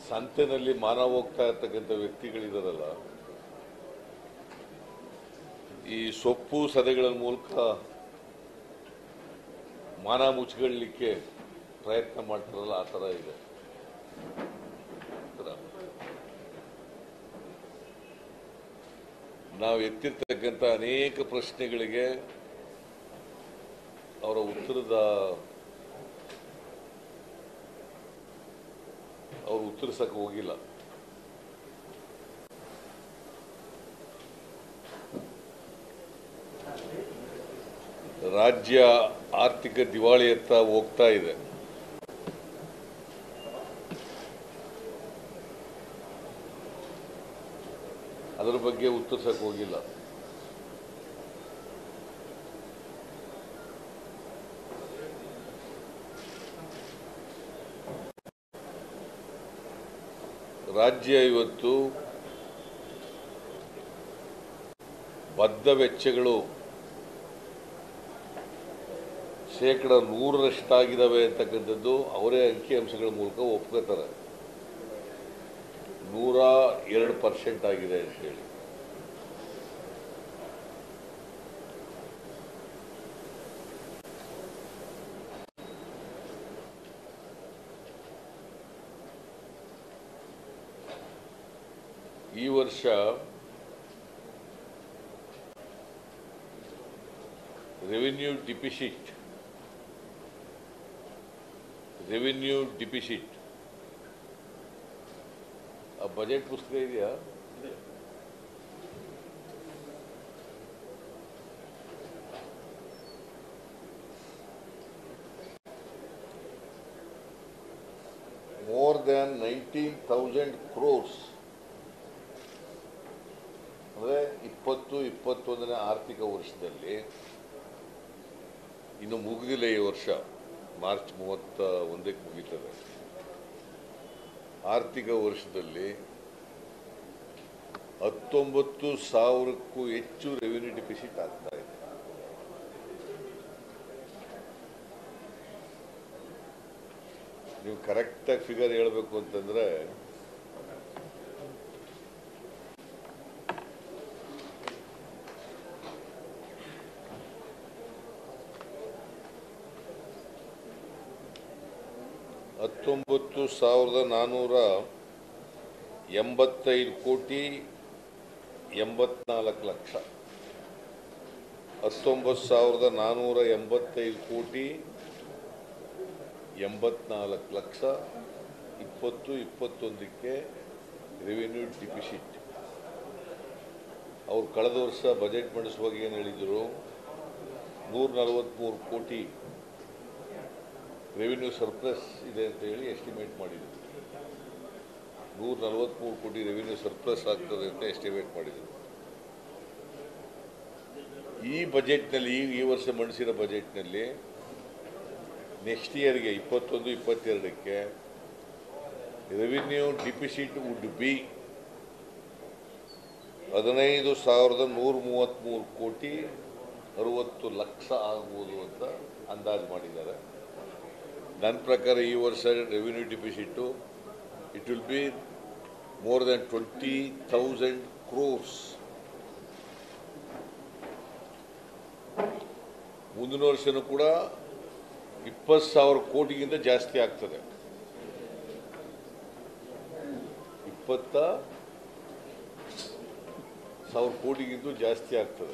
ಸಂತೆನಲ್ಲಿ ಮಾನ ಹೋಗ್ತಾ ಇರ್ತಕ್ಕಂಥ ವ್ಯಕ್ತಿಗಳಿದಾರಲ್ಲ ಈ ಸೊಪ್ಪು ಸದೆಗಳ ಮೂಲಕ ಮಾನ ಮುಚ್ಚಿಕೊಳ್ಳಲಿಕ್ಕೆ ಪ್ರಯತ್ನ ಮಾಡ್ತಾರಲ್ಲ ಆ ಥರ ಇದೆ ಆ ಥರ. ನಾವು ಎತ್ತಿರ್ತಕ್ಕಂಥ ಅನೇಕ ಪ್ರಶ್ನೆಗಳಿಗೆ ಅವರ ಉತ್ತರದ ಅವರು ಉತ್ತರಿಸಕ್ಕೆ ಹೋಗಿಲ್ಲ ರಾಜ್ಯ ಆರ್ಥಿಕ ದಿವಾಳಿಯತ್ತ ಹೋಗ್ತಾ ಇದೆ ಅದರ ಬಗ್ಗೆ ಉತ್ತರಿಸಕ್ಕೆ ಹೋಗಿಲ್ಲ ರಾಜ್ಯ ಇವತ್ತು ಬದ್ಧ ವೆಚ್ಚಗಳು ಶೇಕಡ ನೂರರಷ್ಟಾಗಿದ್ದಾವೆ ಅಂತಕ್ಕಂಥದ್ದು ಅವರೇ ಅಂಕಿಅಂಶಗಳ ಮೂಲಕ ಒಪ್ಕೋತಾರೆ ನೂರ ಎರಡು ಪರ್ಸೆಂಟ್ ಆಗಿದೆ ಅಂತ ಹೇಳಿ ಈ ವರ್ಷ ರೆವಿನ್ಯೂ ಡಿಪಿಸಿಟ್ ರೆವಿನ್ಯೂ ಡಿಪಿಸಿಟ್ ಆ ಬಜೆಟ್ ಪುಸ್ತಕ ಇದೆಯಾ more than nineteen thousand crores ಅಂದರೆ ಇಪ್ಪತ್ತು ಇಪ್ಪತ್ತೊಂದನೇ ಆರ್ಥಿಕ ವರ್ಷದಲ್ಲಿ ಇನ್ನು ಮುಗಿದಿಲ್ಲ ಈ ವರ್ಷ ಮಾರ್ಚ್ ಮೂವತ್ತ ಒಂದಕ್ಕೆ ಮುಗೀತದೆ ಆರ್ಥಿಕ ವರ್ಷದಲ್ಲಿ ಹತ್ತೊಂಬತ್ತು ಸಾವಿರಕ್ಕೂ ಹೆಚ್ಚು ರೆವಿನ್ಯೂ ಡಿಪಿಸಿಟ್ ಆಗ್ತಾ ಇದೆ ನೀವು ಕರೆಕ್ಟಾಗಿ ಫಿಗರ್ ಹೇಳಬೇಕು ಅಂತಂದ್ರೆ ಹತ್ತೊಂಬತ್ತು ಸಾವಿರದ ನಾನ್ನೂರ ಎಂಬತ್ತೈದು ಕೋಟಿ ಎಂಬತ್ನಾಲ್ಕು ಲಕ್ಷ ಹತ್ತೊಂಬತ್ತು ಸಾವಿರದ ನಾನ್ನೂರ ಎಂಬತ್ತೈದು ಕೋಟಿ ಎಂಬತ್ನಾಲ್ಕು ಲಕ್ಷ ಇಪ್ಪತ್ತು ಇಪ್ಪತ್ತೊಂದಕ್ಕೆ ರೆವಿನ್ಯೂ ಡಿಪಿಸಿಟ್ ಅವ್ರು ಕಳೆದ ವರ್ಷ ಬಜೆಟ್ ಮಂಡಿಸುವಾಗ ಏನು ಹೇಳಿದರು ನೂರ ನಲವತ್ತ್ಮೂರು ಕೋಟಿ ರೆವಿನ್ಯೂ ಸರ್ಪ್ಲಸ್ ಇದೆ ಅಂತ ಹೇಳಿ ಎಸ್ಟಿಮೇಟ್ ಮಾಡಿದರು ನೂರ ನಲವತ್ತ್ಮೂರು ಕೋಟಿ ರೆವಿನ್ಯೂ ಸರ್ಪ್ಲಸ್ ಆಗ್ತದೆ ಅಂತ ಎಸ್ಟಿಮೇಟ್ ಮಾಡಿದರು ಈ ಬಜೆಟ್ನಲ್ಲಿ ಈ ಈ ವರ್ಷ ಮಂಡಿಸಿರೋ ಬಜೆಟ್ನಲ್ಲಿ ನೆಕ್ಸ್ಟ್ ಇಯರ್ಗೆ ಇಪ್ಪತ್ತೊಂದು ಇಪ್ಪತ್ತೆರಡಕ್ಕೆ ರೆವಿನ್ಯೂ ಡಿಪಿಸಿಟ್ ವುಡ್ ಬಿ ಹದಿನೈದು ಸಾವಿರದ ನೂರ ಮೂವತ್ತ್ಮೂರು ಕೋಟಿ ಅರುವತ್ತು ಲಕ್ಷ ಆಗ್ಬೋದು ಅಂತ ಅಂದಾಜು ಮಾಡಿದ್ದಾರೆ ನನ್ನ ಪ್ರಕಾರ ಈ ವರ್ಷ revenue deficit it will be more than twenty thousand crores ಮುಂದಿನ ವರ್ಷನೂ ಕೂಡ ಇಪ್ಪತ್ತು ಸಾವಿರ ಕೋಟಿಗಿಂತ ಜಾಸ್ತಿ ಆಗ್ತದೆ ಇಪ್ಪತ್ತ ಸಾವಿರ ಕೋಟಿಗಿಂತ ಜಾಸ್ತಿ ಆಗ್ತದೆ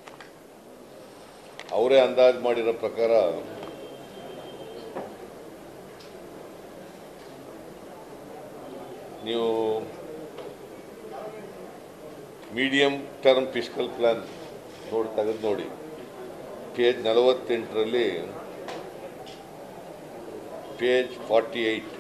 ಅವರೇ ಅಂದಾಜು ಮಾಡಿರೋ ಪ್ರಕಾರ ನೀವು ಮೀಡಿಯಂ ಟರ್ಮ್ ಫಿಸ್ಕಲ್ ಪ್ಲಾನ್ ನೋಡಿ ತೆಗೆದು ನೋಡಿ ಪೇಜ್ ನಲವತ್ತೆಂಟರಲ್ಲಿ ಪೇಜ್ ಫಾರ್ಟಿ ಏಯ್ಟ್